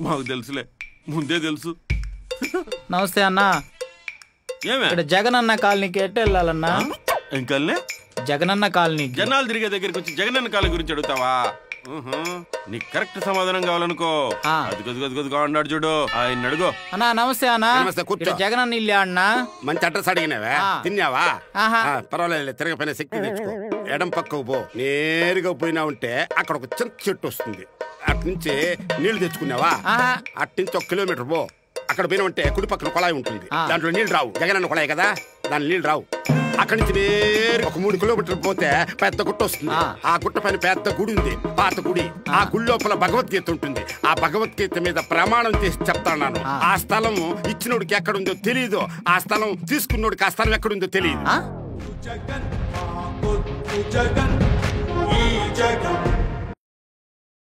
మాకు తెలుసులే ముందే తెలుసు నమస్తే అన్న ఏమే ఇక్కడ జగన్ అన్న కాలనీకి ఎట్టు వెళ్ళాలన్నా ఇంకల్నే జగనన్న కాలనీకి జనాలు తిరిగే దగ్గరికి వచ్చి జగనన్న కాల గురించి అడుగుతావా ఊహు. నీకు కరెక్ట్ సమాధానం కావాలనుకో ఆ. అది గది గది గదిగా అన్నాడు చూడు ఆయన అడుగు అన్నా నమస్తే అన్న నమస్తే, కూర్చో. ఇక్కడ జగనన్న ఇల్లు అన్నా మంచి అడ్రస్ అడిగినావా ఆ. తిన్నావా ఆహా. ఆ, పర్వాలేదు తిరగపోయిన శక్తి తెచ్చుకో ఎడం పక్కకు పో నేరుగా పోయినా ఉంటే అక్కడ ఒక చిన్న చెట్టు వస్తుంది అటు నుంచి నీళ్లు తెచ్చుకున్నావా ఆహా. అటు నుంచి ఒక కిలోమీటర్ పో అక్కడ పోయినా ఉంటే కుడి పక్కన కొళాయి ఉంటుంది ఆ. దాంట్లో నీళ్లు రావు జగనన్న కొళాయి కదా దాని నీళ్లు రావు అక్కడి నుంచి నేరు ఒక మూడు కిలోమీటర్లు పోతే పెద్ద గుట్ట వస్తుంది ఆ. ఆ గుట్ట పైన పెద్ద గుడి ఉంది పాత గుడి ఆ గుడి లోపల భగవద్గీత ఉంటుంది ఆ భగవద్గీత మీద ప్రమాణం చేసి చెప్తాను ఆ. ఆ స్థలం ఇచ్చినోడికి ఎక్కడుందో తెలియదు ఆ స్థలం తీసుకున్నోడికి ఆ స్థలం ఎక్కడుందో తెలియదు ఆ? జగన్ మా కొద్దు జగన్ ఈ జగన్